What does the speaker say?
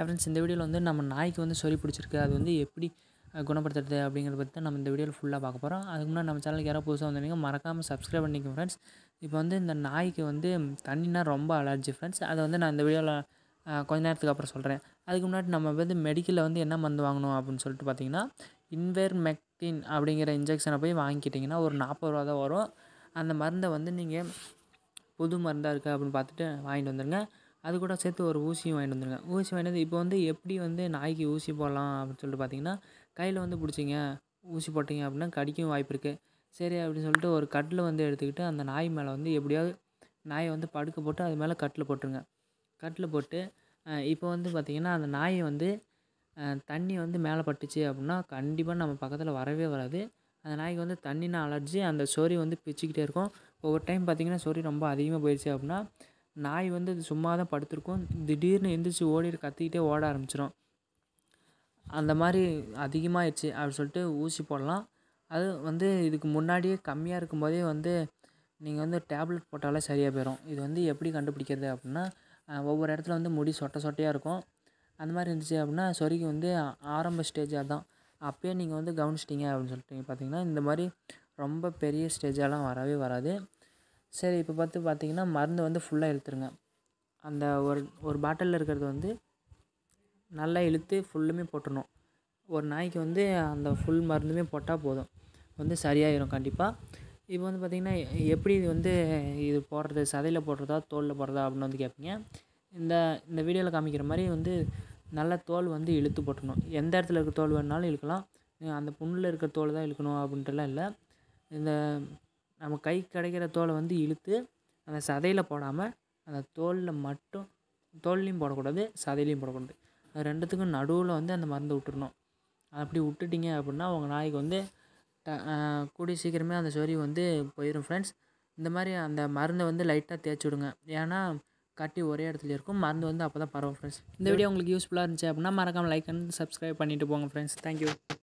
friends இந்த வீடியோவில் வந்து நம்ம நாய்க்கு வந்து சொறி பிடிச்சிருக்கு அது வந்து எப்படி அஹ், குணப்படுத்துறது அப்படிங்கிறத பற்றி தான் நம்ம இந்த வீடியோவில் ஃபுல்லாக பார்க்க போகிறோம் அதுக்கு முன்னாடி நம்ம சேனலுக்கு யாராவது புதுசாக வந்தீங்க மறக்காமல் சப்ஸ்கிரைப் பண்ணிக்கோங்க ஃப்ரெண்ட்ஸ் இப்போ வந்து இந்த நாய்க்கு வந்து தண்ணினா ரொம்ப அலர்ஜி ஃப்ரெண்ட்ஸ் அதை வந்து நான் இந்த வீடியோவில் கொஞ்ச நேரத்துக்கு அப்புறம் சொல்கிறேன் அதுக்கு முன்னாடி நம்ம வந்து மெடிக்கலில் வந்து என்ன மருந்து வாங்கணும் அப்படின்னு சொல்லிட்டு பார்த்தீங்கன்னா இன்வெர்மெக்டின் அப்படிங்கிற இன்ஜெக்ஷனை போய் வாங்கிக்கிட்டிங்கன்னா ஒரு நாற்பது ரூபா தான் வரும் அந்த மருந்தை வந்து நீங்கள் புது மருந்தாக இருக்குது அப்படின்னு பார்த்துட்டு வாங்கிட்டு வந்துடுங்க அது கூட சேர்த்து ஒரு ஊசியும் வாங்கிட்டு வந்துடுங்க ஊசி வாங்கிட்டு வந்து இப்போ வந்து எப்படி வந்து நாய்க்கு ஊசி போடலாம் அப்படின்னு சொல்லிட்டு பார்த்தீங்கன்னா கையில் வந்து பிடிச்சிங்க ஊசி போட்டிங்க அப்படின்னா கடிக்கவும் வாய்ப்பு இருக்குது சரி அப்படின்னு சொல்லிட்டு ஒரு கட்டில் வந்து எடுத்துக்கிட்டு அந்த நாய் மேலே வந்து எப்படியாவது நாயை வந்து படுக்க போட்டு அது மேலே கட்டில் போட்டுருங்க கட்டில் போட்டு அஹ், இப்போ வந்து பார்த்திங்கன்னா அந்த நாயை வந்து அஹ், தண்ணி வந்து மேலே பட்டுச்சு அப்படின்னா கண்டிப்பாக நம்ம பக்கத்தில் வரவே வராது அந்த நாய்க்கு வந்து தண்ணினா அலர்ஜி அந்த சொறி வந்து பிச்சுக்கிட்டே இருக்கும் ஒவ்வொரு டைம் பார்த்திங்கன்னா சொறி ரொம்ப அதிகமாக போயிடுச்சு அப்படின்னா நாய் வந்து அது சும்மா தான் படுத்திருக்கும் திடீர்னு எந்திரிச்சு ஓடி கத்திக்கிட்டே ஓட ஆரம்பிச்சிடும் அந்த மாதிரி அதிகமாகிடுச்சு அப்படின்னு சொல்லிட்டு ஊசி போடலாம் அது வந்து இதுக்கு முன்னாடியே கம்மியாக இருக்கும்போதே வந்து நீங்கள் வந்து டேப்லெட் போட்டாலே சரியாக போயிடும் இது வந்து எப்படி கண்டுபிடிக்கிறது அப்படின்னா அஹ், ஒவ்வொரு இடத்துல வந்து முடி சொட்டை சொட்டையாக இருக்கும் அந்த மாதிரி இருந்துச்சு அப்படின்னா சொரிக்கு வந்து ஆ- ஆரம்ப ஸ்டேஜ் அதான் அப்பயே நீங்கள் வந்து கவனிச்சிட்டிங்க அப்படின்னு சொல்லிட்டு பார்த்தீங்கன்னா இந்த மாதிரி ரொம்ப பெரிய ஸ்டேஜெல்லாம் வரவே வராது சரி இப்போ பார்த்து பார்த்தீங்கன்னா மருந்து வந்து ஃபுல்லாக இழுத்துருங்க அந்த ஒரு ஒரு பாட்டிலில் இருக்கிறது வந்து நல்லா இழுத்து ஃபுல்லுமே போட்டுடணும் ஒரு நாய்க்கு வந்து அந்த ஃபுல் மருந்துமே போட்டால் போதும் வந்து சரியாயிரும் கண்டிப்பாக இப்போ வந்து பார்த்திங்கன்னா எப்படி இது வந்து இது போடுறது சதையில் போடுறதா தோலில் போடுறதா அப்படின்னு வந்து கேட்பீங்க இந்த இந்த வீடியோவில் காமிக்கிற மாதிரி வந்து நல்ல தோல் வந்து இழுத்து போட்டுடணும் எந்த இடத்துல இருக்க தோல் வேணுனாலும் இழுக்கலாம் அஹ் அந்த புண்ணில் இருக்கிற தோல் தான் இழுக்கணும் அப்படின்ட்டுலாம் இல்லை இந்த நம்ம கை கிடைக்கிற தோலை வந்து இழுத்து அந்த சதையில் போடாமல் அந்த தோலில் மட்டும் தோல்லையும் போடக்கூடாது சதையிலையும் போடக்கூடாது அது ரெண்டுத்துக்கும் நடுவில் வந்து அந்த மருந்தை விட்டுறணும் அப்படி விட்டுட்டீங்க அப்படின்னா உங்கள் நாய்க்கு வந்து ட ஆஹ் கூடிய சீக்கிரமே அந்த சொறி வந்து போயிடும் ஃப்ரெண்ட்ஸ் இந்த மாதிரி அந்த மருந்தை வந்து லைட்டாக தேய்ச்சி விடுங்க ஏன்னா கட்டி ஒரே இடத்துல இருக்கும் மருந்து வந்து அப்போ தான் பரவும் ஃப்ரெண்ட்ஸ் இந்த வீடியோ உங்களுக்கு யூஸ்ஃபுல்லாக இருந்துச்சு அப்படின்னா மறக்காமல் லைக் அண்ட் சப்ஸ்கிரைப் பண்ணிட்டு போங்க ஃப்ரெண்ட்ஸ் தேங்க்யூ